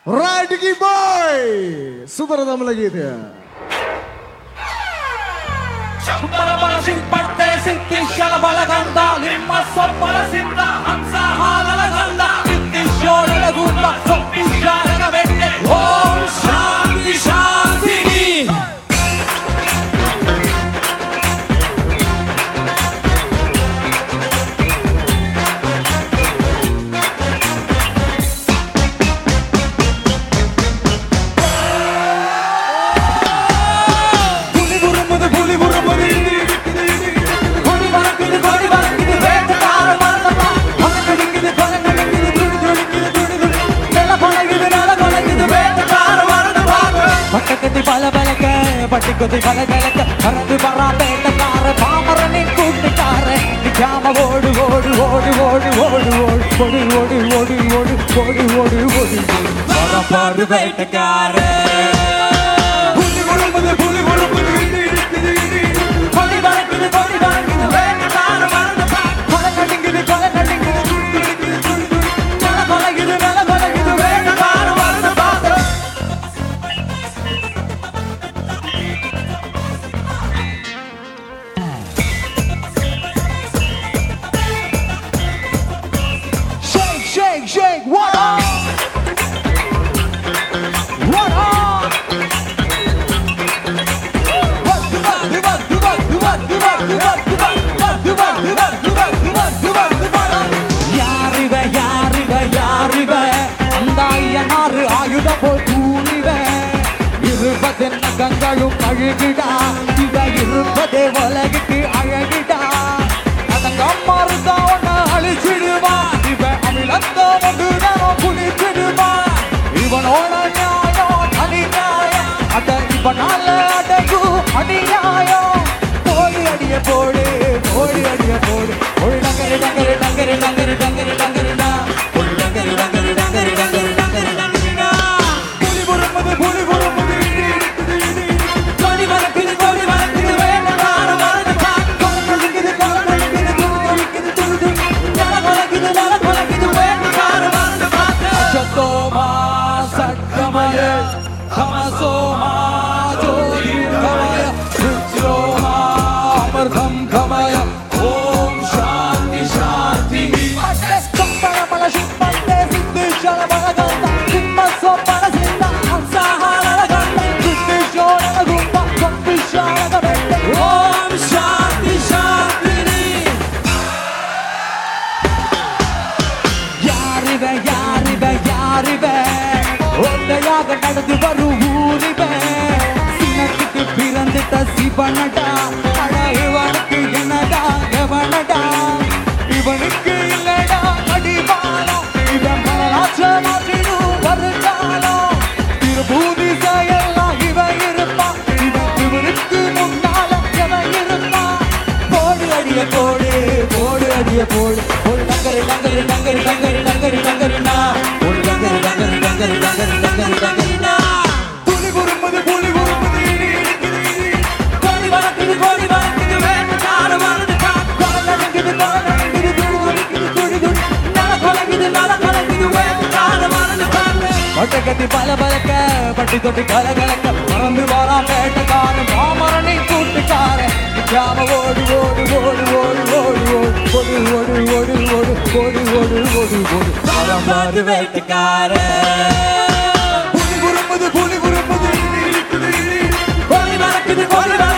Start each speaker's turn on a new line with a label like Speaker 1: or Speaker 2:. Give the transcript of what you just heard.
Speaker 1: Radiki Boy Super datang lagi itu ya
Speaker 2: Shambara ಬಲ ಸಿಂಪಟ್ಟೆ ಸಿಕ್ಕಿ ಶಲಬಲ ಗಂಧ ನಿಮ್ಮ ಸೊಪ್ಪಲ ಸಿಂಧ ಹಂಸ ಹಾಲಲ ಗಂಧ ಸಿಕ್ಕಿ ಶೋಳಲ ಗುಂಡ ಸೊಪ್ಪಿ ಶಾರಗ ಬೆಟ್ಟೆ ಓಂ ಶಾಂತಿ ಶಾಂತಿ புலி உருமுது புலி உருமுது கொடி பறக்குது கொடி பறக்குது வேட்டக்கார மரணமா கொலக்கடிக்குது கொலக்கடிக்குது துடி துடிக்குது துடி துடி நில கொலைக்குது நில கொலைக்குது வேட்டக்கார மரணமா பட்டக்கத்தி பல பலக்க பட்டிக்குதி பல கலக்க பறந்து வரா வேட்டக்கார பாமரனின் கூட்டுக்கார நிக்காம ஓடு ஓடு ஓடு ஓடு ஓடு ஓடு ஓடு ஓடு ஓடு ஓடு ஓடு ஓடு ஓடு வரப்பாடு வேட்டக்கார புலி உருமுது புலி உருமுது கொடி பறக்குது கொடி பறக்குது வேட்டக்கார மரணமா கொலக்கடிக்குது கொலக்கடிக்குது துடி துடிக்குது துடி துடி நில கொலைக்குது நில கொலைக்குது வேட்டக்கார மரணமா Shake, shake, shake, what up? What up? What, do what, do what, do what, do what, do what, do what, do what, do what, do what, do what, do what, do what, do what, do what? யாரிவ யாரிவ யாரிவ அந்த ஐயனாறு ஆயுதம் போல் கூறிவ இருபதென்ன கங்களும் அழுகிடா இவ இருப்பதே உலகுக்கு அழகிடா அதங்க மருந்தா ஒன்ன அழிச்சிடுவா இவ அமிலந்த ஒன்று நேரம் குளிச்சிடுவா இவனோட நியாயம் தனி நியாயம் அட இவனால அடகு அநியாயம் போடி அடிய போடு போடி அடிய போடு ஒரு டங்கரு டங்கரு டங்கரு டங்கரு டங்கரு டங்கருடா ஒரு டங்கரு டங்கரு டங்கரு டங்கரு டங்கரு டங்கருடா புலி புறமுது புலி புறமுது கொடி மறக்குது கொடி மறக்குது வேண்டக்கார மறந்து கொலக்குது கொலக்குது துடிக்குது துடி துடி நல கொலக்குது நல கொலக்குது வேண்டக்கார மறந்து சத்தோமா சட்டமய தமசோமா ஜோதிர்கமய ருத்ரோமா அமர்தம் கமய ஓம் சாந்தி சாந்தி சம்பளமல சிம்பண்டே சித்து சலபல கந்த சிம்ம சொப்பன சிந்த ஹம்சஹாலல கந்த சித்து சோழல கும்ப சொப்பி ஷாலக வெட்ட ஓம் சாந்தி சாந்தி யாரிவ யாரிவ யாரிவ ஒத்தையாக நடந்து வரும் ஊரிவ சினத்துக்கு பிறந்துட்ட சிவனடா அட இவனுக்கு என்னடா எவனடா இவனுக்கு இல்லடா அடிவானம் இவன் மனராட்ச மாற்றிடும் வருங்காலம் திருபூதி எல்லாம் இவன் இருப்பான் இவன் இவனுக்கு முன்னால எவன் இருப்பான் போடு அடிய போடு போடு அடிய போடு ஒரு டங்கரு டங்கரு டங்கரு டங்கரு டங்கரு டங்கருனா ஒரு டங்கரு டங்கரு டங்கரு டங்கரு டங்கரு டங்கருனா புலி குறும்புது புலி குறும்புது இடி இடிக்குது இடி கோடி வளர்க்குது கோடி வளர்க்குது வேட்டக்கார மருந்து கொலை நடக்குது கொலை நடக்குது துடி துடிக்குது துடி துடி நல கொலைக்குது நல கொலைக்குது வேட்டக்கார மருந்து பட்டக்கத்தி பல பலக்க பட்டி தொட்டி கல கலக்க மறந்து வரா வேட்டக்காரன் மாமரனை கூட்டுக்கார நிக்காம ஓடு ஓடு ஓடு ஓடு ஓடு ஓடு ஓடு ஓடு ஓடு ஓடு ஓடு ஓடு ஓடு ஓடு வரம்பாடு வேட்டக்கார புலி குறும்புது புலி குறும்புது கோழி மறக்குது கோழி மறக்குது